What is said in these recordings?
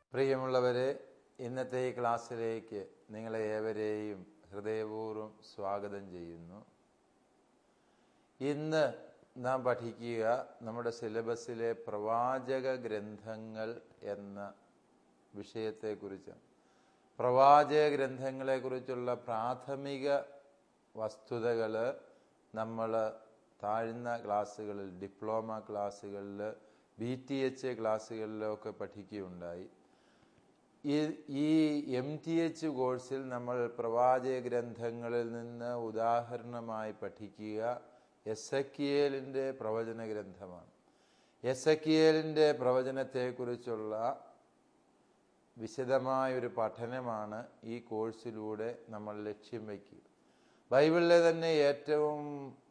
പ്രിയമുള്ളവരെ ഇന്നത്തെ ഈ ക്ലാസ്സിലേക്ക് നിങ്ങളെ ഏവരെയും ഹൃദയപൂർവ്വം സ്വാഗതം ചെയ്യുന്നു ഇന്ന് നാം പഠിക്കുക നമ്മുടെ സിലബസിലെ പ്രവാചക ഗ്രന്ഥങ്ങൾ എന്ന വിഷയത്തെക്കുറിച്ചാണ് പ്രവാചക ഗ്രന്ഥങ്ങളെക്കുറിച്ചുള്ള പ്രാഥമിക വസ്തുതകൾ നമ്മൾ താഴ്ന്ന ക്ലാസ്സുകളിൽ ഡിപ്ലോമ ക്ലാസ്സുകളിൽ ബി ടി എച്ച് ക്ലാസ്സുകളിലൊക്കെ പഠിക്കുകയുണ്ടായി ഈ ഈ എം ടി എച്ച് കോഴ്സിൽ നമ്മൾ പ്രവാചക ഗ്രന്ഥങ്ങളിൽ നിന്ന് ഉദാഹരണമായി പഠിക്കുക എസ് എക്കിയേലിൻ്റെ പ്രവചന ഗ്രന്ഥമാണ് എസ് എക്കിയേലിൻ്റെ പ്രവചനത്തെക്കുറിച്ചുള്ള വിശദമായൊരു പഠനമാണ് ഈ കോഴ്സിലൂടെ നമ്മൾ ലക്ഷ്യം വയ്ക്കുക ബൈബിളിലെ തന്നെ ഏറ്റവും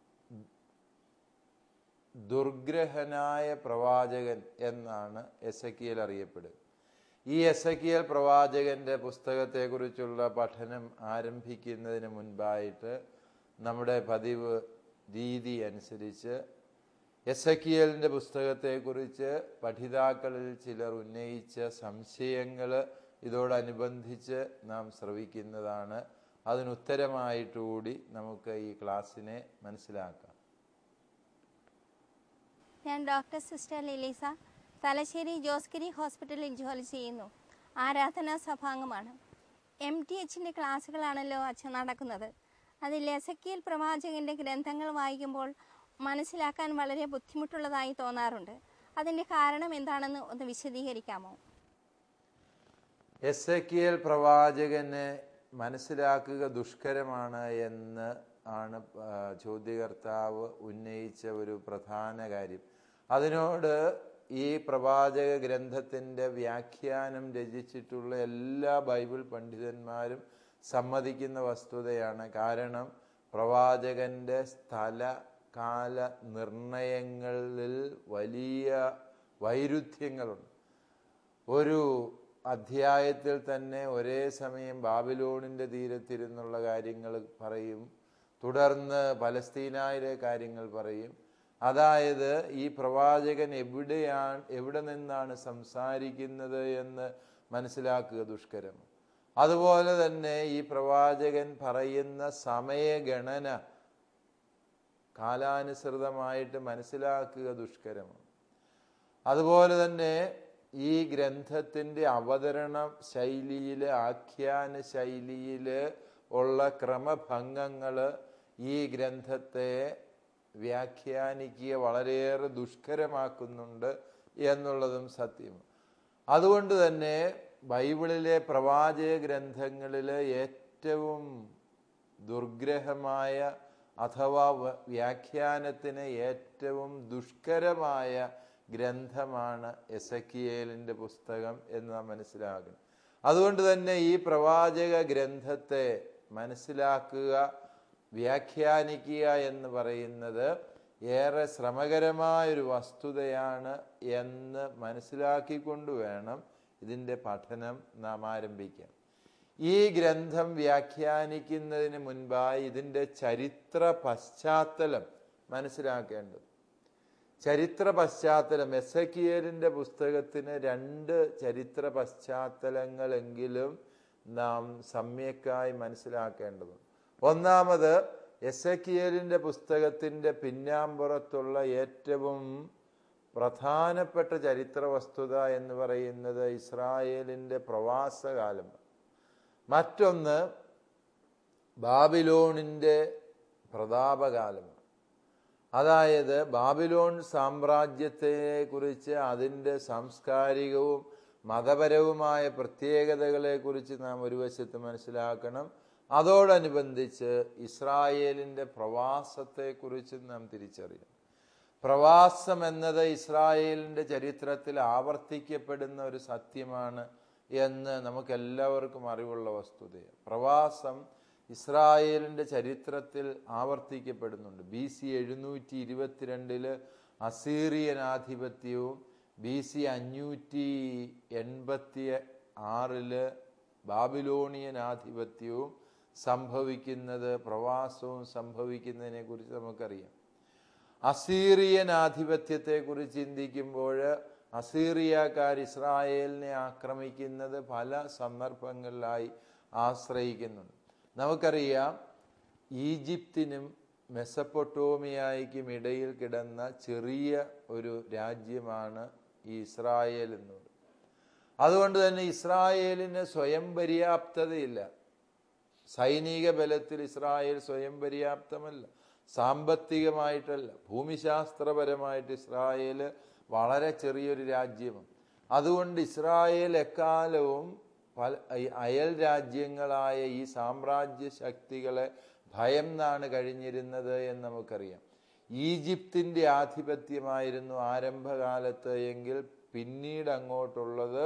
ദുർഗ്രഹനായ പ്രവാചകൻ എന്നാണ് എസ് എക്കിയൽ അറിയപ്പെടുക ഈ എസ് എക്കിയൽ പ്രവാചകന്റെ പുസ്തകത്തെക്കുറിച്ചുള്ള പഠനം ആരംഭിക്കുന്നതിന് മുൻപായിട്ട് നമ്മുടെ പതിവ് രീതി അനുസരിച്ച് എസ് എക്കിയലിൻ്റെ പുസ്തകത്തെക്കുറിച്ച് പഠിതാക്കളിൽ ചിലർ ഉന്നയിച്ച സംശയങ്ങൾ ഇതോടനുബന്ധിച്ച് നാം ശ്രവിക്കുന്നതാണ് അതിനുത്തരമായിട്ടുകൂടി നമുക്ക് ഈ ക്ലാസ്സിനെ മനസ്സിലാക്കാം ഞാൻ ഡോക്ടർ സിസ്റ്റർ ലിലീസ തലശ്ശേരി ജോസ്ഗിരി ഹോസ്പിറ്റലിൽ ജോലി ചെയ്യുന്നു ആരാധനാ സഭാംഗമാണ് എം ടി എച്ചിൻ്റെ ക്ലാസ്സുകളാണല്ലോ അച്ഛൻ നടക്കുന്നത് അതിൽ എസക്കിയൽ പ്രവാചകൻ്റെ ഗ്രന്ഥങ്ങൾ വായിക്കുമ്പോൾ മനസ്സിലാക്കാൻ വളരെ ബുദ്ധിമുട്ടുള്ളതായി തോന്നാറുണ്ട് അതിൻ്റെ കാരണം എന്താണെന്ന് ഒന്ന് വിശദീകരിക്കാമോ എസ് എ കെ എൽ പ്രവാചകനെ മനസ്സിലാക്കുക ദുഷ്കരമാണ് എന്ന് ആണ് ആ, ചോദ്യകർത്താവ് ഉന്നയിച്ച ഒരു പ്രധാന കാര്യം അതിനോട് ഈ പ്രവാചക ഗ്രന്ഥത്തിൻ്റെ വ്യാഖ്യാനം രചിച്ചിട്ടുള്ള എല്ലാ ബൈബിൾ പണ്ഡിതന്മാരും സമ്മതിക്കുന്ന വസ്തുതയാണ് കാരണം പ്രവാചകന്റെ സ്ഥല കാല നിർണയങ്ങളിൽ വലിയ വൈരുദ്ധ്യങ്ങളുണ്ട് ഒരു അധ്യായത്തിൽ തന്നെ ഒരേ സമയം ബാബിലോണിൻ്റെ തീരത്തിരുന്നുള്ള കാര്യങ്ങൾ പറയും തുടർന്ന് പലസ്തീനായിലെ കാര്യങ്ങൾ പറയും അതായത് ഈ പ്രവാചകൻ എവിടെയാണ് എവിടെ നിന്നാണ് സംസാരിക്കുന്നത് എന്ന് മനസ്സിലാക്കുക ദുഷ്കരം അതുപോലെ തന്നെ ഈ പ്രവാചകൻ പറയുന്ന സമയഗണന കാലാനുസൃതമായിട്ട് മനസ്സിലാക്കുക ദുഷ്കരമാണ് അതുപോലെ തന്നെ ഈ ഗ്രന്ഥത്തിൻ്റെ അവതരണ ശൈലിയിൽ ആഖ്യാന ശൈലിയിൽ ഉള്ള ക്രമഭംഗങ്ങൾ ഈ ഗ്രന്ഥത്തെ വ്യാഖ്യാനിക്കുക വളരെയേറെ ദുഷ്കരമാക്കുന്നുണ്ട് എന്നുള്ളതും സത്യം അതുകൊണ്ട് തന്നെ ബൈബിളിലെ പ്രവാചക ഗ്രന്ഥങ്ങളിൽ ഏറ്റവും ദുർഗ്രഹമായ അഥവാ വ- വ്യാഖ്യാനത്തിന് ഏറ്റവും ദുഷ്കരമായ ഗ്രന്ഥമാണ് എസക്കിയേലിൻ്റെ പുസ്തകം എന്ന് നാം മനസ്സിലാക്കണം അതുകൊണ്ട് തന്നെ ഈ പ്രവാചക ഗ്രന്ഥത്തെ മനസ്സിലാക്കുക വ്യാഖ്യാനിക്കുക എന്ന് പറയുന്നത് ഏറെ ശ്രമകരമായൊരു വസ്തുതയാണ് എന്ന് മനസ്സിലാക്കിക്കൊണ്ട് വേണം ഇതിൻ്റെ പഠനം നാം ആരംഭിക്കാൻ ഈ ഗ്രന്ഥം വ്യാഖ്യാനിക്കുന്നതിന് മുൻപായി ഇതിൻ്റെ ചരിത്ര പശ്ചാത്തലം മനസ്സിലാക്കേണ്ടത് ചരിത്ര പശ്ചാത്തലം എസക്കിയലിൻ്റെ പുസ്തകത്തിന് രണ്ട് ചരിത്ര പശ്ചാത്തലങ്ങളെങ്കിലും നാം സമ്യക്കായി മനസ്സിലാക്കേണ്ടതുണ്ട് ഒന്നാമത് എസക്കിയലിൻ്റെ പുസ്തകത്തിൻ്റെ പിന്നാമ്പുറത്തുള്ള ഏറ്റവും പ്രധാനപ്പെട്ട ചരിത്ര വസ്തുത എന്ന് പറയുന്നത് ഇസ്രായേലിൻ്റെ പ്രവാസകാലം മറ്റൊന്ന് ബാബിലോണിൻ്റെ പ്രതാപകാലമാണ് അതായത് ബാബിലോൺ സാമ്രാജ്യത്തെ കുറിച്ച് അതിൻ്റെ സാംസ്കാരികവും മതപരവുമായ പ്രത്യേകതകളെക്കുറിച്ച് നാം ഒരു വശത്ത് മനസ്സിലാക്കണം അതോടനുബന്ധിച്ച് ഇസ്രായേലിൻ്റെ പ്രവാസത്തെക്കുറിച്ച് നാം തിരിച്ചറിയണം പ്രവാസം എന്നത് ഇസ്രായേലിൻ്റെ ചരിത്രത്തിൽ ആവർത്തിക്കപ്പെടുന്ന ഒരു സത്യമാണ് എന്ന് നമുക്കെല്ലാവർക്കും അറിവുള്ള വസ്തുതയാണ് പ്രവാസം ഇസ്രായേലിൻ്റെ ചരിത്രത്തിൽ ആവർത്തിക്കപ്പെടുന്നുണ്ട് ബി സി എഴുന്നൂറ്റി ഇരുപത്തിരണ്ടില് അസീറിയൻ ആധിപത്യവും ബി സി അഞ്ഞൂറ്റി എൺപത്തി ആറില് ബാബിലോണിയൻ ആധിപത്യവും സംഭവിക്കുന്നത് പ്രവാസവും സംഭവിക്കുന്നതിനെ കുറിച്ച് നമുക്കറിയാം അസീറിയൻ ആധിപത്യത്തെക്കുറിച്ച് ചിന്തിക്കുമ്പോൾ അസീറിയക്കാർ ഇസ്രായേലിനെ ആക്രമിക്കുന്നത് പല സന്ദർഭങ്ങളിലായി ആശ്രയിക്കുന്നുണ്ട് നമുക്കറിയാം ഈജിപ്തിനും മെസ്സപ്പൊട്ടോമിയായിക്കും ഇടയിൽ കിടന്ന ചെറിയ ഒരു രാജ്യമാണ് ഈ ഇസ്രായേൽ എന്ന് പറയുന്നത് അതുകൊണ്ട് തന്നെ ഇസ്രായേലിന് സ്വയം പര്യാപ്തതയില്ല സൈനിക ബലത്തിൽ ഇസ്രായേൽ സ്വയം പര്യാപ്തമല്ല സാമ്പത്തികമായിട്ടല്ല ഭൂമിശാസ്ത്രപരമായിട്ട് ഇസ്രായേൽ വളരെ ചെറിയൊരു രാജ്യമാണ് അതുകൊണ്ട് ഇസ്രായേൽ എക്കാലവും പല ഈ അയൽ രാജ്യങ്ങളായ ഈ സാമ്രാജ്യ ശക്തികളെ ഭയന്നാണ് കഴിഞ്ഞിരുന്നത് എന്ന് നമുക്കറിയാം ഈജിപ്തിൻ്റെ ആധിപത്യമായിരുന്നു ആരംഭകാലത്ത് എങ്കിൽ പിന്നീട് അങ്ങോട്ടുള്ളത്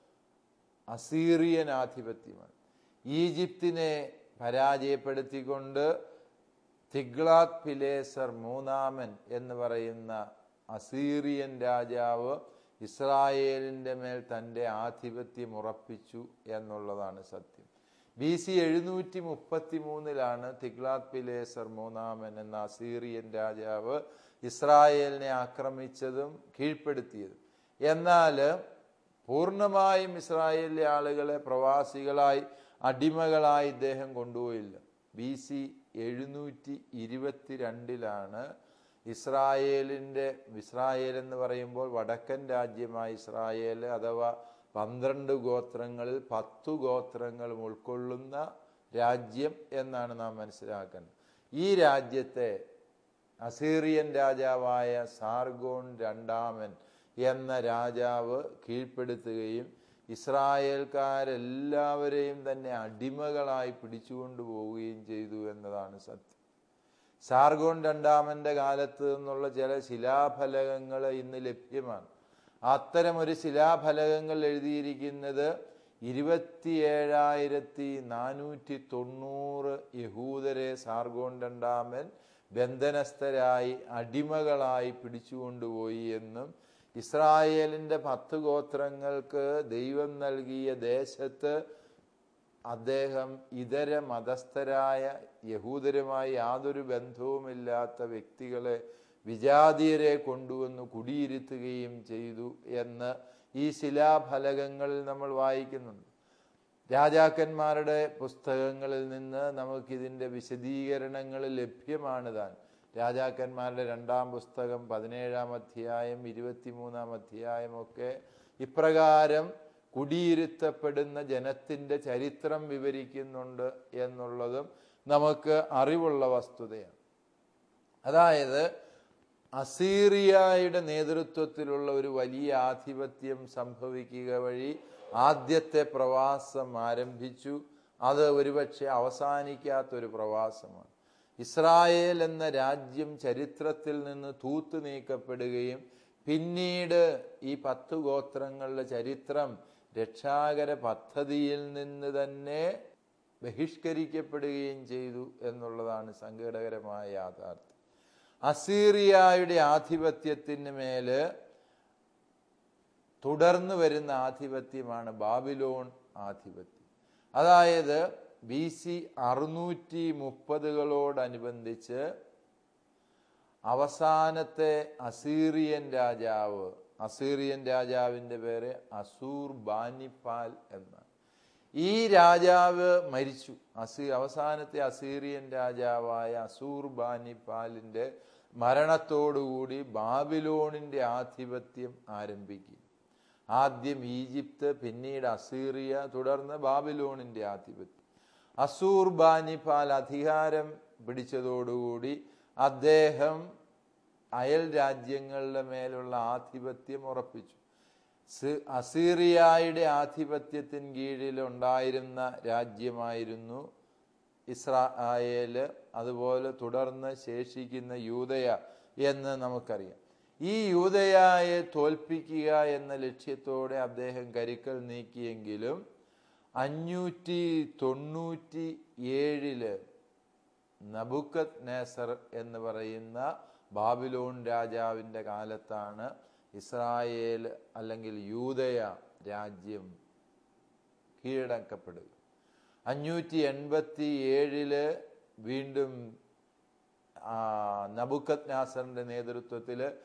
അസീറിയൻ ആധിപത്യമാണ് ഈജിപ്തിനെ പരാജയപ്പെടുത്തിക്കൊണ്ട് തിഗ്ലാത് പിലേസർ മൂന്നാമൻ എന്ന് പറയുന്ന അസീറിയൻ രാജാവ് ഇസ്രായേലിൻ്റെ മേൽ തൻ്റെ ആധിപത്യം ഉറപ്പിച്ചു എന്നുള്ളതാണ് സത്യം ബി സി എഴുന്നൂറ്റി മുപ്പത്തി മൂന്നിലാണ് തിഗ്ലാത് പിലേസർ മൂന്നാമൻ എന്ന അസീറിയൻ രാജാവ് ഇസ്രായേലിനെ ആക്രമിച്ചതും കീഴ്പ്പെടുത്തിയതും എന്നാൽ പൂർണ്ണമായും ഇസ്രായേലിലെ ആളുകളെ പ്രവാസികളായി അടിമകളായി ഇദ്ദേഹം കൊണ്ടുപോയില്ല ബി സി എഴുന്നൂറ്റി ഇരുപത്തിരണ്ടിലാണ് ഇസ്രായേലിൻ്റെ ഇസ്രായേൽ എന്ന് പറയുമ്പോൾ വടക്കൻ രാജ്യമായ ഇസ്രായേൽ അഥവാ പന്ത്രണ്ട് ഗോത്രങ്ങളിൽ പത്തു ഗോത്രങ്ങളും ഉൾക്കൊള്ളുന്ന രാജ്യം എന്നാണ് നാം മനസ്സിലാക്കുന്നത് ഈ രാജ്യത്തെ അസീറിയൻ രാജാവായ സാർഗോൺ രണ്ടാമൻ എന്ന രാജാവ് കീഴ്പ്പെടുത്തുകയും ഇസ്രായേൽക്കാരെല്ലാവരെയും തന്നെ അടിമകളായി പിടിച്ചുകൊണ്ടു പോവുകയും ചെയ്തു എന്നതാണ് സത്യം സാർഗോൺ രണ്ടാമൻ്റെ കാലത്ത് നിന്നുള്ള ചില ശിലാഫലകങ്ങൾ ഇന്ന് ലഭ്യമാണ് അത്തരം ഒരു ശിലാഫലകങ്ങൾ എഴുതിയിരിക്കുന്നത് ഇരുപത്തിയേഴായിരത്തി നാനൂറ്റി തൊണ്ണൂറ് യഹൂദരെ സാർഗോൺ രണ്ടാമൻ ബന്ധനസ്ഥരായി അടിമകളായി പിടിച്ചുകൊണ്ടുപോയി എന്നും ഇസ്രായേലിൻ്റെ പത്ത് ഗോത്രങ്ങൾക്ക് ദൈവം നൽകിയ ദേശത്ത് അദ്ദേഹം ഇതര മതസ്ഥരായ യഹൂദരുമായി യാതൊരു ബന്ധവുമില്ലാത്ത വ്യക്തികളെ വിജാതീയരെ കൊണ്ടുവന്ന് കുടിയിരുത്തുകയും ചെയ്തു എന്ന് ഈ ശിലാഫലകങ്ങളിൽ നമ്മൾ വായിക്കുന്നുണ്ട് രാജാക്കന്മാരുടെ പുസ്തകങ്ങളിൽ നിന്ന് നമുക്കിതിൻ്റെ വിശദീകരണങ്ങൾ ലഭ്യമാണ് താൻ രാജാക്കന്മാരുടെ രണ്ടാം പുസ്തകം പതിനേഴാം അധ്യായം ഇരുപത്തിമൂന്നാം അധ്യായം ഒക്കെ ഇപ്രകാരം കുടിയിരുത്തപ്പെടുന്ന ജനത്തിൻ്റെ ചരിത്രം വിവരിക്കുന്നുണ്ട് എന്നുള്ളതും നമുക്ക് അറിവുള്ള വസ്തുതയാണ് അതായത് അസീറിയയുടെ നേതൃത്വത്തിലുള്ള ഒരു വലിയ ആധിപത്യം സംഭവിക്കുക വഴി ആദ്യത്തെ പ്രവാസം ആരംഭിച്ചു അത് ഒരുപക്ഷെ അവസാനിക്കാത്തൊരു പ്രവാസമാണ് ഇസ്രായേൽ എന്ന രാജ്യം ചരിത്രത്തിൽ നിന്ന് തൂത്തു നീക്കപ്പെടുകയും പിന്നീട് ഈ പത്ത് ഗോത്രങ്ങളുടെ ചരിത്രം രക്ഷാകര പദ്ധതിയിൽ നിന്ന് തന്നെ ബഹിഷ്കരിക്കപ്പെടുകയും ചെയ്തു എന്നുള്ളതാണ് സങ്കടകരമായ യാഥാർത്ഥ്യം അസീറിയയുടെ ആധിപത്യത്തിന് മേല് തുടർന്നു വരുന്ന ആധിപത്യമാണ് ബാബിലോൺ ആധിപത്യം അതായത് ബി സി അറുന്നൂറ്റി മുപ്പതുകളോടനുബന്ധിച്ച് അവസാനത്തെ അസീറിയൻ രാജാവ് അസീറിയൻ രാജാവിൻ്റെ പേര് അസൂർ ബാനിപ്പാൽ എന്നാണ് ഈ രാജാവ് മരിച്ചു അസീ അവസാനത്തെ അസീറിയൻ രാജാവായ അസൂർ ബാനിപ്പാലിൻ്റെ മരണത്തോടുകൂടി ബാബിലോണിൻ്റെ ആധിപത്യം ആരംഭിക്കും ആദ്യം ഈജിപ്ത് പിന്നീട് അസീറിയ തുടർന്ന് ബാബിലോണിൻ്റെ ആധിപത്യം അസൂർ ബാനിപ്പാൽ അധികാരം പിടിച്ചതോടുകൂടി അദ്ദേഹം അയൽ രാജ്യങ്ങളുടെ മേലുള്ള ആധിപത്യം ഉറപ്പിച്ചു അസീറിയയുടെ ആധിപത്യത്തിന് കീഴിൽ ഉണ്ടായിരുന്ന രാജ്യമായിരുന്നു ഇസ്രായേല് അതുപോലെ തുടർന്ന് ശേഷിക്കുന്ന യൂതയ എന്ന് നമുക്കറിയാം ഈ യൂതയായെ തോൽപ്പിക്കുക എന്ന ലക്ഷ്യത്തോടെ അദ്ദേഹം കരുക്കൾ നീക്കിയെങ്കിലും അഞ്ഞൂറ്റി തൊണ്ണൂറ്റി ഏഴില് നബുക്കത് നേസർ എന്ന് പറയുന്ന ബാബിലോൺ രാജാവിൻ്റെ കാലത്താണ് ഇസ്രായേൽ അല്ലെങ്കിൽ യൂതയ രാജ്യം കീഴടക്കപ്പെടുക അഞ്ഞൂറ്റി എൺപത്തി ഏഴില് വീണ്ടും നബുക്കത് നാസറിൻ്റെ നേതൃത്വത്തിൽ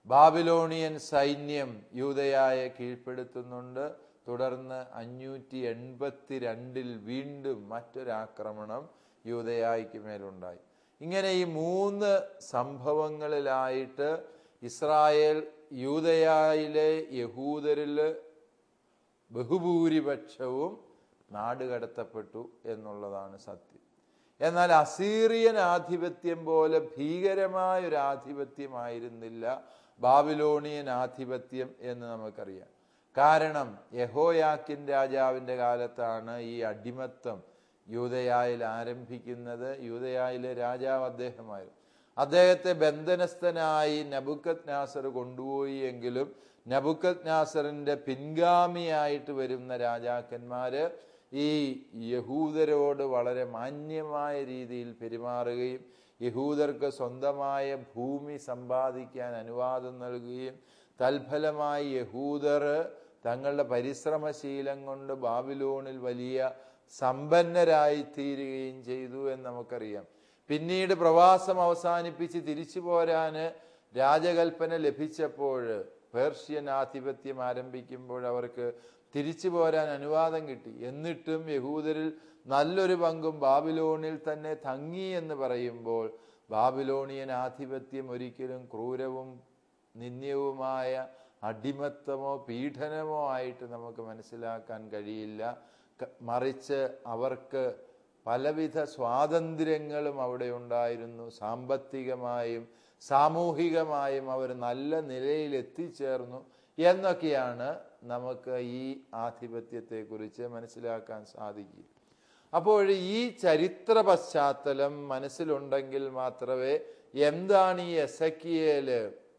ബാബിലോണിയൻ സൈന്യം യൂതയായെ കീഴ്പ്പെടുത്തുന്നുണ്ട് തുടർന്ന് അഞ്ഞൂറ്റി എൺപത്തി രണ്ടിൽ വീണ്ടും മറ്റൊരാക്രമണം യൂതയായിക്ക് മേലുണ്ടായി ഇങ്ങനെ ഈ മൂന്ന് സംഭവങ്ങളിലായിട്ട് ഇസ്രായേൽ യൂതയായിലെ യഹൂദരിൽ ബഹുഭൂരിപക്ഷവും നാടുകടത്തപ്പെട്ടു എന്നുള്ളതാണ് സത്യം എന്നാൽ അസീറിയൻ ആധിപത്യം പോലെ ഭീകരമായ ഒരു ആധിപത്യമായിരുന്നില്ല ബാബിലോണിയൻ ആധിപത്യം എന്ന് നമുക്കറിയാം കാരണം യഹോയാക്കിൻ രാജാവിൻ്റെ കാലത്താണ് ഈ അടിമത്തം യൂതയായിൽ ആരംഭിക്കുന്നത് യൂതയായിലെ രാജാവ് അദ്ദേഹമായിരുന്നു അദ്ദേഹത്തെ ബന്ധനസ്ഥനായി നബുക്കത് നാസർ കൊണ്ടുപോയി എങ്കിലും നബുക്കത് നാസറിന്റെ പിൻഗാമിയായിട്ട് വരുന്ന രാജാക്കന്മാര് ഈ യഹൂദരോട് വളരെ മാന്യമായ രീതിയിൽ പെരുമാറുകയും യഹൂദർക്ക് സ്വന്തമായ ഭൂമി സമ്പാദിക്കാൻ അനുവാദം നൽകുകയും തൽഫലമായി യഹൂദർ തങ്ങളുടെ പരിശ്രമശീലം കൊണ്ട് ബാബിലോണിൽ വലിയ സമ്പന്നരായി തീരുകയും ചെയ്തു എന്ന് നമുക്കറിയാം പിന്നീട് പ്രവാസം അവസാനിപ്പിച്ച് തിരിച്ചു പോരാന് രാജകൽപ്പന ലഭിച്ചപ്പോൾ പേർഷ്യൻ ആധിപത്യം ആരംഭിക്കുമ്പോൾ അവർക്ക് തിരിച്ചു പോരാൻ അനുവാദം കിട്ടി എന്നിട്ടും യഹൂദരിൽ നല്ലൊരു പങ്കും ബാബിലോണിൽ തന്നെ തങ്ങി എന്ന് പറയുമ്പോൾ ബാബിലോണിയൻ ആധിപത്യം ഒരിക്കലും ക്രൂരവും നിന്ദ്യവുമായ അടിമത്തമോ പീഡനമോ ആയിട്ട് നമുക്ക് മനസ്സിലാക്കാൻ കഴിയില്ല ക- മറിച്ച് അവർക്ക് പലവിധ സ്വാതന്ത്ര്യങ്ങളും അവിടെ ഉണ്ടായിരുന്നു സാമ്പത്തികമായും സാമൂഹികമായും അവർ നല്ല നിലയിൽ എത്തിച്ചേർന്നു എന്നൊക്കെയാണ് നമുക്ക് ഈ ആധിപത്യത്തെക്കുറിച്ച് മനസ്സിലാക്കാൻ സാധിക്കുക അപ്പോൾ ഈ ചരിത്ര പശ്ചാത്തലം മനസ്സിലുണ്ടെങ്കിൽ മാത്രമേ എന്താണ് ഈ എസക്കിയേല്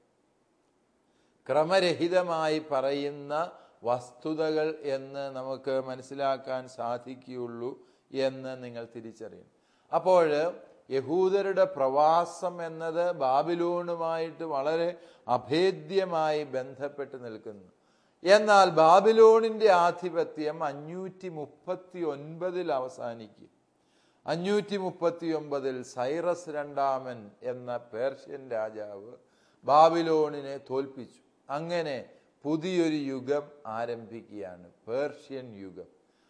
ക്രമരഹിതമായി പറയുന്ന വസ്തുതകൾ എന്ന് നമുക്ക് മനസ്സിലാക്കാൻ സാധിക്കുകയുള്ളൂ എന്ന് നിങ്ങൾ തിരിച്ചറിയണം അപ്പോൾ യഹൂദരുടെ പ്രവാസം എന്നത് ബാബിലോണുമായിട്ട് വളരെ അഭേദ്യമായി ബന്ധപ്പെട്ട് നിൽക്കുന്നു എന്നാൽ ബാബിലോണിന്റെ ആധിപത്യം അഞ്ഞൂറ്റി മുപ്പത്തി ഒൻപതിൽ അവസാനിക്കും അഞ്ഞൂറ്റി മുപ്പത്തി ഒമ്പതിൽ സൈറസ് രണ്ടാമൻ എന്ന പേർഷ്യൻ രാജാവ് ബാബിലോണിനെ തോൽപ്പിച്ചു അങ്ങനെ പുതിയൊരു യുഗം ആരംഭിക്കുകയാണ് പേർഷ്യൻ യുഗം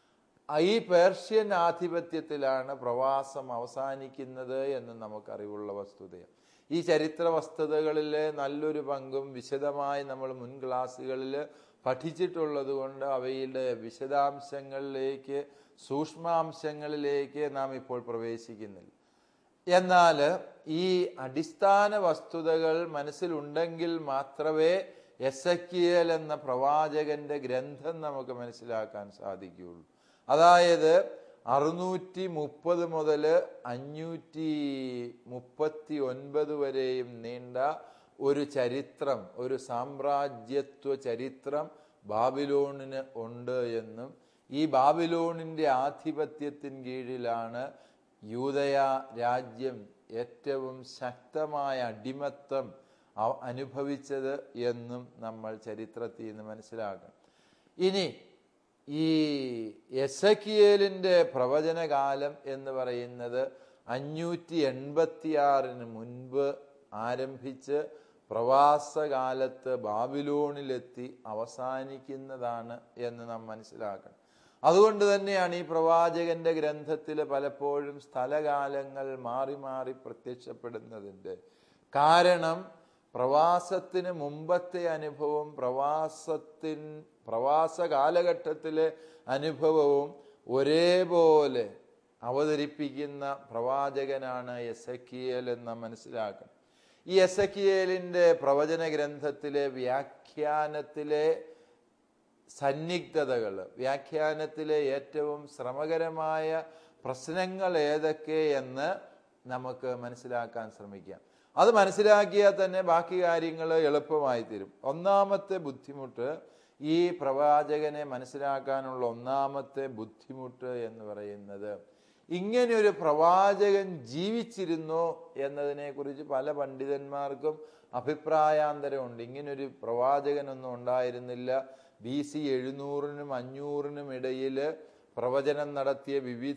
ഈ പേർഷ്യൻ ആധിപത്യത്തിലാണ് പ്രവാസം അവസാനിക്കുന്നത് എന്ന് നമുക്കറിവുള്ള വസ്തുതയാണ് ഈ ചരിത്ര വസ്തുതകളിലെ നല്ലൊരു പങ്കും വിശദമായി നമ്മൾ മുൻ ക്ലാസ്സുകളിൽ പഠിച്ചിട്ടുള്ളത് കൊണ്ട് അവയുടെ വിശദാംശങ്ങളിലേക്ക് സൂക്ഷ്മാംശങ്ങളിലേക്ക് നാം ഇപ്പോൾ പ്രവേശിക്കുന്നില്ല എന്നാൽ ഈ അടിസ്ഥാന വസ്തുതകൾ മനസ്സിലുണ്ടെങ്കിൽ മാത്രമേ എസക്കിയൽ എന്ന പ്രവാചകന്റെ ഗ്രന്ഥം നമുക്ക് മനസ്സിലാക്കാൻ സാധിക്കുകയുള്ളൂ അതായത് അറുന്നൂറ്റി മുപ്പത് മുതൽ അഞ്ഞൂറ്റി മുപ്പത്തി ഒൻപത് വരെയും നീണ്ട ഒരു ചരിത്രം ഒരു സാമ്രാജ്യത്വ ചരിത്രം ബാബിലോണിന് ഉണ്ട് എന്നും ഈ ബാബിലോണിന്റെ ആധിപത്യത്തിൻ കീഴിലാണ് യൂതയ രാജ്യം ഏറ്റവും ശക്തമായ അടിമത്തം അ- അനുഭവിച്ചത് എന്നും നമ്മൾ ചരിത്രത്തിൽ നിന്ന് മനസ്സിലാക്കണം ഇനി ഈ എസക്കിയേലിൻ്റെ പ്രവചനകാലം എന്ന് പറയുന്നത് അഞ്ഞൂറ്റി എൺപത്തിയാറിന് മുൻപ് ആരംഭിച്ച് പ്രവാസകാലത്ത് ബാബിലോണിലെത്തി അവസാനിക്കുന്നതാണ് എന്ന് നാം മനസ്സിലാക്കണം അതുകൊണ്ട് തന്നെയാണ് ഈ പ്രവാചകന്റെ ഗ്രന്ഥത്തിൽ പലപ്പോഴും സ്ഥലകാലങ്ങൾ മാറി മാറി പ്രത്യക്ഷപ്പെടുന്നതിൻ്റെ കാരണം പ്രവാസത്തിന് മുമ്പത്തെ അനുഭവം പ്രവാസത്തിൻ പ്രവാസ കാലഘട്ടത്തിലെ അനുഭവവും ഒരേപോലെ അവതരിപ്പിക്കുന്ന പ്രവാചകനാണ് എസക്കിയേൽ എന്ന് മനസ്സിലാക്കണം ഈ എസക്കിയേലിൻ്റെ പ്രവചന ഗ്രന്ഥത്തിലെ വ്യാഖ്യാനത്തിലെ സന്നിഗ്ധതകൾ വ്യാഖ്യാനത്തിലെ ഏറ്റവും ശ്രമകരമായ പ്രശ്നങ്ങൾ ഏതൊക്കെ എന്ന് നമുക്ക് മനസ്സിലാക്കാൻ ശ്രമിക്കാം അത് മനസ്സിലാക്കിയാൽ തന്നെ ബാക്കി കാര്യങ്ങൾ എളുപ്പമായി തീരും ഒന്നാമത്തെ ബുദ്ധിമുട്ട് ഈ പ്രവാചകനെ മനസ്സിലാക്കാനുള്ള ഒന്നാമത്തെ ബുദ്ധിമുട്ട് എന്ന് പറയുന്നത് ഇങ്ങനെ ഒരു പ്രവാചകൻ ജീവിച്ചിരുന്നോ എന്നതിനെക്കുറിച്ച് പല പണ്ഡിതന്മാർക്കും അഭിപ്രായാന്തരമുണ്ട് ഇങ്ങനൊരു പ്രവാചകനൊന്നും ഉണ്ടായിരുന്നില്ല ബി സി എഴുന്നൂറിനും അഞ്ഞൂറിനും ഇടയിൽ പ്രവചനം നടത്തിയ വിവിധ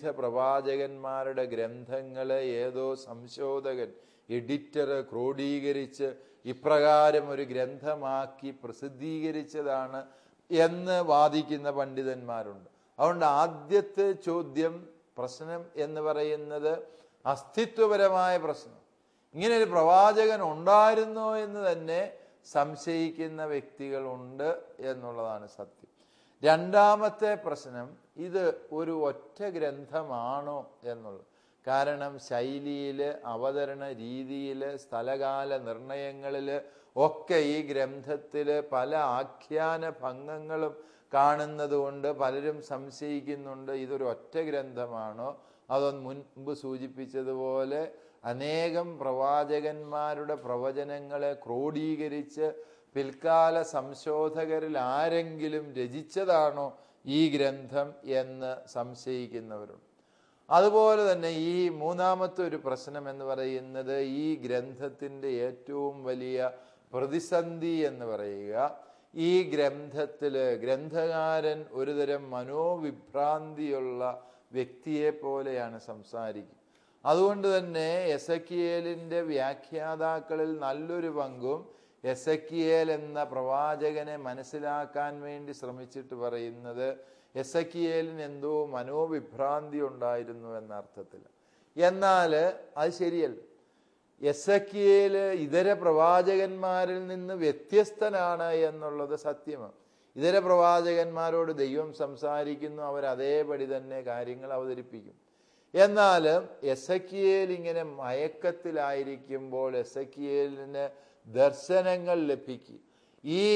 പ്രവാചകന്മാരുടെ ഗ്രന്ഥങ്ങളെ ഏതോ സംശോധകൻ എഡിറ്റർ ക്രോഡീകരിച്ച് ഇപ്രകാരം ഒരു ഗ്രന്ഥമാക്കി പ്രസിദ്ധീകരിച്ചതാണ് എന്ന് വാദിക്കുന്ന പണ്ഡിതന്മാരുണ്ട് അതുകൊണ്ട് ആദ്യത്തെ ചോദ്യം പ്രശ്നം എന്ന് പറയുന്നത് അസ്തിത്വപരമായ പ്രശ്നം ഇങ്ങനെ ഒരു പ്രവാചകൻ ഉണ്ടായിരുന്നോ എന്ന് തന്നെ സംശയിക്കുന്ന വ്യക്തികളുണ്ട് എന്നുള്ളതാണ് സത്യം രണ്ടാമത്തെ പ്രശ്നം ഇത് ഒരു ഒറ്റ ഗ്രന്ഥമാണോ എന്നുള്ളത് കാരണം ശൈലിയിൽ അവതരണ രീതിയിൽ സ്ഥലകാല നിർണയങ്ങളിൽ ഒക്കെ ഈ ഗ്രന്ഥത്തിൽ പല ആഖ്യാന ഭംഗങ്ങളും കാണുന്നത് കൊണ്ട് പലരും സംശയിക്കുന്നുണ്ട് ഇതൊരു ഒറ്റ ഗ്രന്ഥമാണോ അതോ മുൻപ് സൂചിപ്പിച്ചതുപോലെ അനേകം പ്രവാചകന്മാരുടെ പ്രവചനങ്ങളെ ക്രോഡീകരിച്ച് പിൽക്കാല സംശോധകരിൽ ആരെങ്കിലും രചിച്ചതാണോ ഈ ഗ്രന്ഥം എന്ന് സംശയിക്കുന്നവരുണ്ട് അതുപോലെ തന്നെ ഈ മൂന്നാമത്തെ ഒരു പ്രശ്നം എന്ന് പറയുന്നത് ഈ ഗ്രന്ഥത്തിൻ്റെ ഏറ്റവും വലിയ പ്രതിസന്ധി എന്ന് പറയുക ഈ ഗ്രന്ഥത്തിൽ ഗ്രന്ഥകാരൻ ഒരുതരം മനോവിഭ്രാന്തിയുള്ള വ്യക്തിയെ പോലെയാണ് സംസാരിക്കുക അതുകൊണ്ട് തന്നെ എസക്കിയേലിൻ്റെ വ്യാഖ്യാതാക്കളിൽ നല്ലൊരു പങ്കും എസക്കിയേൽ എന്ന പ്രവാചകനെ മനസ്സിലാക്കാൻ വേണ്ടി ശ്രമിച്ചിട്ട് പറയുന്നത് എസക്കിയേലിന് എന്തോ മനോവിഭ്രാന്തി ഉണ്ടായിരുന്നു എന്ന അർത്ഥത്തിൽ എന്നാൽ അത് ശരിയല്ല എസക്കിയേല് ഇതര പ്രവാചകന്മാരിൽ നിന്ന് വ്യത്യസ്തനാണ് എന്നുള്ളത് സത്യമാണ് ഇതര പ്രവാചകന്മാരോട് ദൈവം സംസാരിക്കുന്നു അവർ അതേപടി തന്നെ കാര്യങ്ങൾ അവതരിപ്പിക്കും എന്നാൽ എസക്കിയേൽ ഇങ്ങനെ മയക്കത്തിലായിരിക്കുമ്പോൾ എസക്കിയേലിന് ദർശനങ്ങൾ ലഭിക്കും ഈ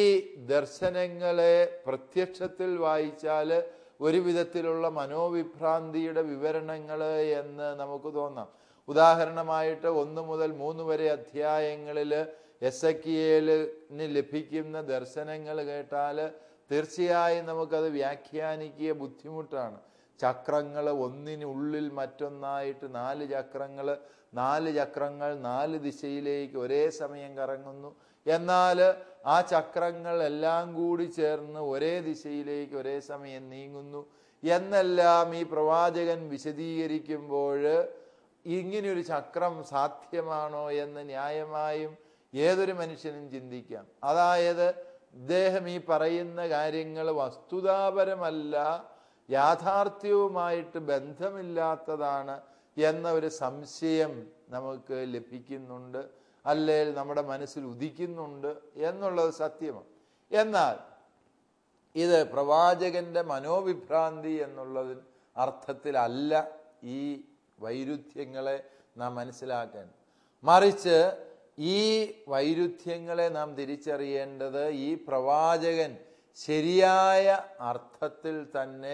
ദർശനങ്ങളെ പ്രത്യക്ഷത്തിൽ വായിച്ചാൽ ഒരു വിധത്തിലുള്ള മനോവിഭ്രാന്തിയുടെ വിവരണങ്ങൾ എന്ന് നമുക്ക് തോന്നാം ഉദാഹരണമായിട്ട് ഒന്ന് മുതൽ മൂന്ന് വരെ അധ്യായങ്ങളിൽ എസ് എക്കിയേലിന് ലഭിക്കുന്ന ദർശനങ്ങൾ കേട്ടാൽ തീർച്ചയായും നമുക്കത് വ്യാഖ്യാനിക്കുക ബുദ്ധിമുട്ടാണ് ചക്രങ്ങൾ ഒന്നിനുള്ളിൽ മറ്റൊന്നായിട്ട് നാല് ചക്രങ്ങൾ നാല് ചക്രങ്ങൾ നാല് ദിശയിലേക്ക് ഒരേ സമയം കറങ്ങുന്നു എന്നാൽ ആ ചക്രങ്ങൾ എല്ലാം കൂടി ചേർന്ന് ഒരേ ദിശയിലേക്ക് ഒരേ സമയം നീങ്ങുന്നു എന്നെല്ലാം ഈ പ്രവാചകൻ വിശദീകരിക്കുമ്പോൾ ഇങ്ങനെയൊരു ചക്രം സാധ്യമാണോ എന്ന് ന്യായമായും ഏതൊരു മനുഷ്യനും ചിന്തിക്കാം അതായത് ഇദ്ദേഹം ഈ പറയുന്ന കാര്യങ്ങൾ വസ്തുതാപരമല്ല യാഥാർത്ഥ്യവുമായിട്ട് ബന്ധമില്ലാത്തതാണ് എന്ന ഒരു സംശയം നമുക്ക് ലഭിക്കുന്നുണ്ട് അല്ലെങ്കിൽ നമ്മുടെ മനസ്സിൽ ഉദിക്കുന്നുണ്ട് എന്നുള്ളത് സത്യമാണ് എന്നാൽ ഇത് പ്രവാചകന്റെ മനോവിഭ്രാന്തി എന്നുള്ളത് അർത്ഥത്തിലല്ല ഈ വൈരുദ്ധ്യങ്ങളെ നാം മനസ്സിലാക്കാൻ മറിച്ച് ഈ വൈരുദ്ധ്യങ്ങളെ നാം തിരിച്ചറിയേണ്ടത് ഈ പ്രവാചകൻ ശരിയായ അർത്ഥത്തിൽ തന്നെ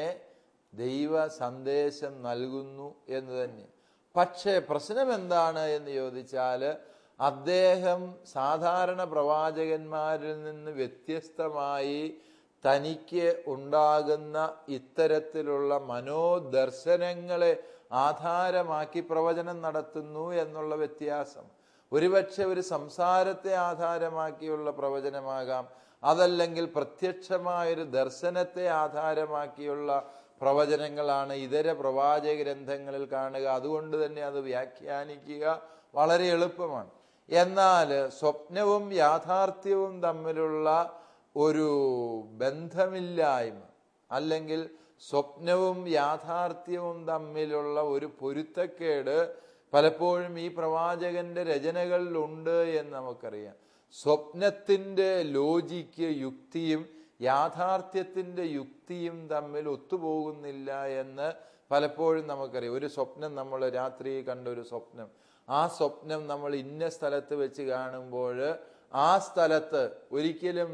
ദൈവ സന്ദേശം നൽകുന്നു എന്ന് തന്നെ പക്ഷേ പ്രശ്നം എന്താണ് എന്ന് ചോദിച്ചാൽ അദ്ദേഹം സാധാരണ പ്രവാചകന്മാരിൽ നിന്ന് വ്യത്യസ്തമായി തനിക്ക് ഉണ്ടാകുന്ന ഇത്തരത്തിലുള്ള മനോദർശനങ്ങളെ ആധാരമാക്കി പ്രവചനം നടത്തുന്നു എന്നുള്ള വ്യത്യാസം ഒരുപക്ഷെ ഒരു സംസാരത്തെ ആധാരമാക്കിയുള്ള പ്രവചനമാകാം അതല്ലെങ്കിൽ പ്രത്യക്ഷമായൊരു ദർശനത്തെ ആധാരമാക്കിയുള്ള പ്രവചനങ്ങളാണ് ഇതര പ്രവാചക ഗ്രന്ഥങ്ങളിൽ കാണുക അതുകൊണ്ട് തന്നെ അത് വ്യാഖ്യാനിക്കുക വളരെ എളുപ്പമാണ് എന്നാൽ സ്വപ്നവും യാഥാർത്ഥ്യവും തമ്മിലുള്ള ഒരു ബന്ധമില്ലായ്മ അല്ലെങ്കിൽ സ്വപ്നവും യാഥാർത്ഥ്യവും തമ്മിലുള്ള ഒരു പൊരുത്തക്കേട് പലപ്പോഴും ഈ പ്രവാചകന്റെ രചനകളിലുണ്ട് എന്ന് നമുക്കറിയാം സ്വപ്നത്തിൻ്റെ ലോജിക്ക് യുക്തിയും യാഥാർത്ഥ്യത്തിൻ്റെ യുക്തിയും തമ്മിൽ ഒത്തുപോകുന്നില്ല എന്ന് പലപ്പോഴും നമുക്കറിയാം ഒരു സ്വപ്നം നമ്മൾ രാത്രി കണ്ട ഒരു സ്വപ്നം ആ സ്വപ്നം നമ്മൾ ഇന്ന സ്ഥലത്ത് വെച്ച് കാണുമ്പോൾ ആ സ്ഥലത്ത് ഒരിക്കലും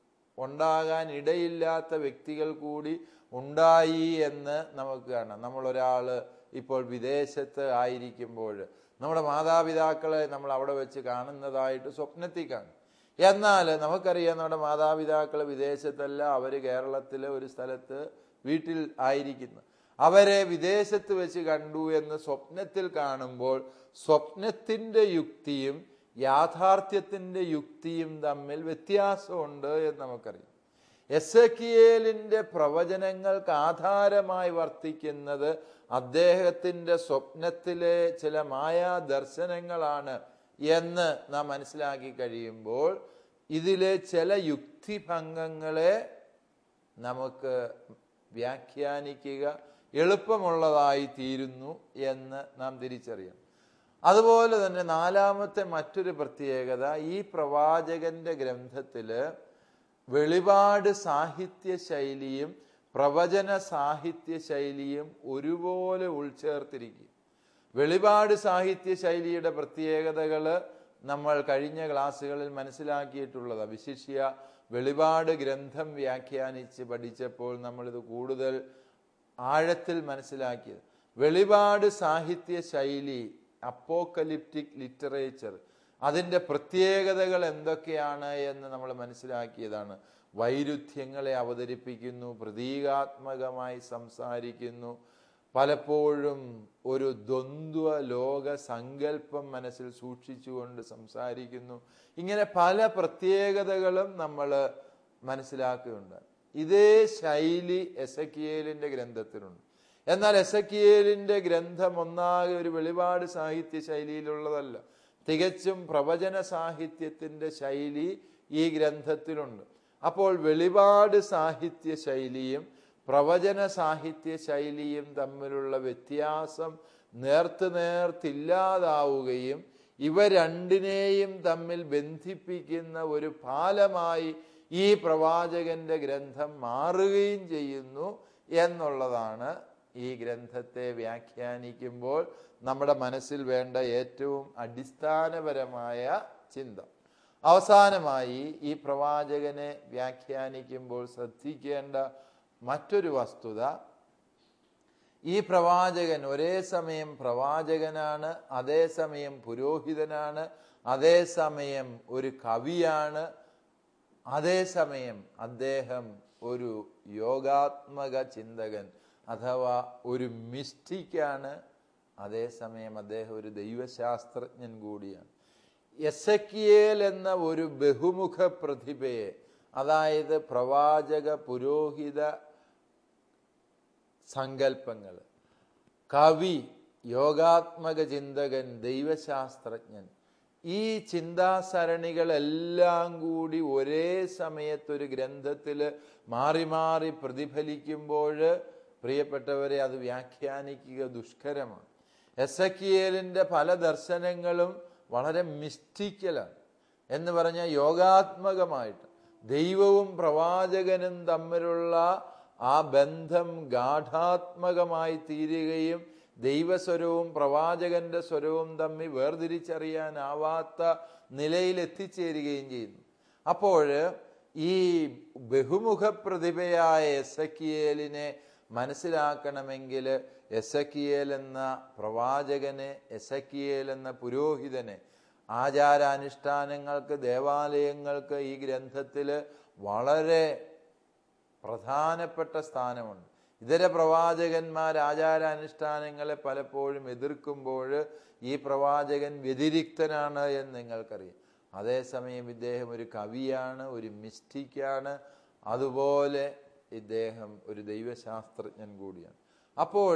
ഉണ്ടാകാൻ ഇടയില്ലാത്ത വ്യക്തികൾ കൂടി ഉണ്ടായി എന്ന് നമുക്ക് കാണാം നമ്മളൊരാൾ ഇപ്പോൾ വിദേശത്ത് ആയിരിക്കുമ്പോൾ നമ്മുടെ മാതാപിതാക്കളെ നമ്മൾ അവിടെ വെച്ച് കാണുന്നതായിട്ട് സ്വപ്നത്തിൽ കാണും എന്നാൽ നമുക്കറിയാം നമ്മുടെ മാതാപിതാക്കൾ വിദേശത്തല്ല അവർ കേരളത്തിലെ ഒരു സ്ഥലത്ത് വീട്ടിൽ ആയിരിക്കുന്നു അവരെ വിദേശത്ത് വെച്ച് കണ്ടു എന്ന് സ്വപ്നത്തിൽ കാണുമ്പോൾ സ്വപ്നത്തിൻ്റെ യുക്തിയും യാഥാർത്ഥ്യത്തിൻ്റെ യുക്തിയും തമ്മിൽ വ്യത്യാസമുണ്ട് എന്ന് നമുക്കറിയാം എസ് എക്കിയേലിൻ്റെ പ്രവചനങ്ങൾക്ക് ആധാരമായി വർത്തിക്കുന്നത് അദ്ദേഹത്തിൻ്റെ സ്വപ്നത്തിലെ ചില മായാ ദർശനങ്ങളാണ് എന്ന് നാം മനസ്സിലാക്കി കഴിയുമ്പോൾ ഇതിലെ ചില യുക്തിഭംഗങ്ങളെ നമുക്ക് വ്യാഖ്യാനിക്കുക എളുപ്പമുള്ളതായി തീരുന്നു എന്ന് നാം തിരിച്ചറിയണം അതുപോലെ തന്നെ നാലാമത്തെ മറ്റൊരു പ്രത്യേകത ഈ പ്രവാചകന്റെ ഗ്രന്ഥത്തില് വെളിപാട് സാഹിത്യ ശൈലിയും പ്രവചന സാഹിത്യ ശൈലിയും ഒരുപോലെ ഉൾച്ചേർത്തിരിക്കും വെളിപാട് സാഹിത്യ ശൈലിയുടെ പ്രത്യേകതകൾ നമ്മൾ കഴിഞ്ഞ ക്ലാസ്സുകളിൽ മനസ്സിലാക്കിയിട്ടുള്ളത് വിശിഷ്യ വെളിപാട് ഗ്രന്ഥം വ്യാഖ്യാനിച്ച് പഠിച്ചപ്പോൾ നമ്മളിത് കൂടുതൽ ആഴത്തിൽ മനസ്സിലാക്കിയത് വെളിപാട് സാഹിത്യ ശൈലി അപ്പോക്കലിപ്റ്റിക് ലിറ്ററേച്ചർ അതിൻ്റെ പ്രത്യേകതകൾ എന്തൊക്കെയാണ് എന്ന് നമ്മൾ മനസ്സിലാക്കിയതാണ് വൈരുദ്ധ്യങ്ങളെ അവതരിപ്പിക്കുന്നു പ്രതീകാത്മകമായി സംസാരിക്കുന്നു പലപ്പോഴും ഒരു ദ്വന്ദ്വ ലോക സങ്കല്പം മനസ്സിൽ സൂക്ഷിച്ചുകൊണ്ട് സംസാരിക്കുന്നു ഇങ്ങനെ പല പ്രത്യേകതകളും നമ്മൾ മനസ്സിലാക്കുകയുണ്ട് ഇതേ ശൈലി എസക്കിയേലിന്റെ ഗ്രന്ഥത്തിലുണ്ട് എന്നാൽ എസക്കിയേലിന്റെ ഗ്രന്ഥം ഒന്നാകെ ഒരു വെളിപാട് സാഹിത്യ ശൈലിയിലുള്ളതല്ല തികച്ചും പ്രവചന സാഹിത്യത്തിന്റെ ശൈലി ഈ ഗ്രന്ഥത്തിലുണ്ട് അപ്പോൾ വെളിപാട് സാഹിത്യ ശൈലിയും പ്രവചന സാഹിത്യ ശൈലിയും തമ്മിലുള്ള വ്യത്യാസം നേർത്ത് നേർത്തില്ലാതാവുകയും ഇവ രണ്ടിനെയും തമ്മിൽ ബന്ധിപ്പിക്കുന്ന ഒരു പാലമായി ഈ പ്രവാചകന്റെ ഗ്രന്ഥം മാറുകയും ചെയ്യുന്നു എന്നുള്ളതാണ് ഈ ഗ്രന്ഥത്തെ വ്യാഖ്യാനിക്കുമ്പോൾ നമ്മുടെ മനസ്സിൽ വേണ്ട ഏറ്റവും അടിസ്ഥാനപരമായ ചിന്ത അവസാനമായി ഈ പ്രവാചകനെ വ്യാഖ്യാനിക്കുമ്പോൾ ശ്രദ്ധിക്കേണ്ട മറ്റൊരു വസ്തുത ഈ പ്രവാചകൻ ഒരേ സമയം പ്രവാചകനാണ് അതേസമയം പുരോഹിതനാണ് അതേസമയം ഒരു കവിയാണ് അതേസമയം അദ്ദേഹം ഒരു യോഗാത്മക ചിന്തകൻ അഥവാ ഒരു മിസ്റ്റിക്കാണ് അതേസമയം അദ്ദേഹം ഒരു ദൈവശാസ്ത്രജ്ഞൻ കൂടിയാണ് എസക്കിയേൽ എന്ന ഒരു ബഹുമുഖ പ്രതിഭയെ അതായത് പ്രവാചക പുരോഹിത സങ്കല്പങ്ങൾ കവി യോഗാത്മക ചിന്തകൻ ദൈവശാസ്ത്രജ്ഞൻ ഈ ചിന്താസരണികളെല്ലാം കൂടി ഒരേ സമയത്തൊരു ഗ്രന്ഥത്തിൽ മാറി മാറി പ്രതിഫലിക്കുമ്പോൾ പ്രിയപ്പെട്ടവരെ അത് വ്യാഖ്യാനിക്കുക ദുഷ്കരമാണ് എസക്കിയേലിൻ്റെ പല ദർശനങ്ങളും വളരെ മിസ്റ്റിക്കലാണ് എന്ന് പറഞ്ഞാൽ യോഗാത്മകമായിട്ട് ദൈവവും പ്രവാചകനും തമ്മിലുള്ള ആ ബന്ധം ഗാഠാത്മകമായി തീരുകയും ദൈവസ്വരവും പ്രവാചകന്റെ സ്വരവും തമ്മിൽ വേർതിരിച്ചറിയാനാവാത്ത നിലയിൽ എത്തിച്ചേരുകയും ചെയ്യുന്നു അപ്പോൾ ഈ ബഹുമുഖ പ്രതിഭയായ എസക്കിയേലിനെ മനസ്സിലാക്കണമെങ്കിൽ എസക്കിയേൽ എന്ന പ്രവാചകനെ എസക്കിയേൽ എന്ന പുരോഹിതനെ ആചാരാനുഷ്ഠാനങ്ങൾക്ക് ദേവാലയങ്ങൾക്ക് ഈ ഗ്രന്ഥത്തിൽ വളരെ പ്രധാനപ്പെട്ട സ്ഥാനമുണ്ട് ഇതര പ്രവാചകന്മാർ ആചാരാനുഷ്ഠാനങ്ങളെ പലപ്പോഴും എതിർക്കുമ്പോൾ ഈ പ്രവാചകൻ വ്യതിരിക്തനാണ് എന്ന് നിങ്ങൾക്കറിയാം അതേസമയം ഇദ്ദേഹം ഒരു കവിയാണ് ഒരു മിസ്റ്റിക്കാണ് അതുപോലെ ഇദ്ദേഹം ഒരു ദൈവശാസ്ത്രജ്ഞൻ കൂടിയാണ് അപ്പോൾ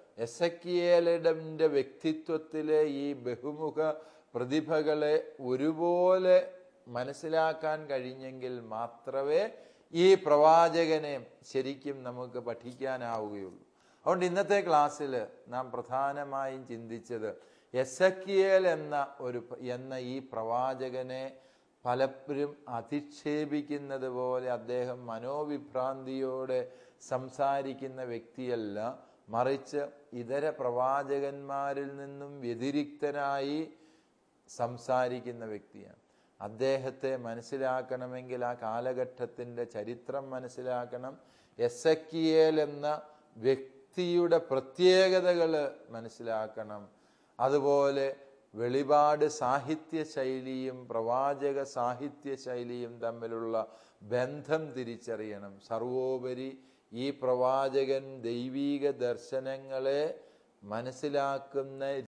എസക്കിയേലിന്റെ വ്യക്തിത്വത്തിലെ ഈ ബഹുമുഖ പ്രതിഭകളെ ഒരുപോലെ മനസ്സിലാക്കാൻ കഴിഞ്ഞെങ്കിൽ മാത്രമേ ഈ പ്രവാചകനെ ശരിക്കും നമുക്ക് പഠിക്കാനാവുകയുള്ളൂ അതുകൊണ്ട് ഇന്നത്തെ ക്ലാസ്സിൽ നാം പ്രധാനമായും ചിന്തിച്ചത് എസക്കിയേൽ എന്ന ഒരു എന്ന ഈ പ്രവാചകനെ പലപ്പോഴും അധിക്ഷേപിക്കുന്നത് പോലെ അദ്ദേഹം മനോവിഭ്രാന്തിയോടെ സംസാരിക്കുന്ന വ്യക്തിയല്ല മറിച്ച് ഇതര പ്രവാചകന്മാരിൽ നിന്നും വ്യതിരിക്തനായി സംസാരിക്കുന്ന വ്യക്തിയാണ് അദ്ദേഹത്തെ മനസ്സിലാക്കണമെങ്കിൽ ആ കാലഘട്ടത്തിൻ്റെ ചരിത്രം മനസ്സിലാക്കണം എസക്കിയേൽ എന്ന വ്യക്തിയുടെ പ്രത്യേകതകൾ മനസ്സിലാക്കണം അതുപോലെ വെളിപാട് സാഹിത്യ ശൈലിയും പ്രവാചക സാഹിത്യ ശൈലിയും തമ്മിലുള്ള ബന്ധം തിരിച്ചറിയണം സർവോപരി ഈ പ്രവാചകൻ ദൈവീക ദർശനങ്ങളെ മനസ്സിലാക്കുന്ന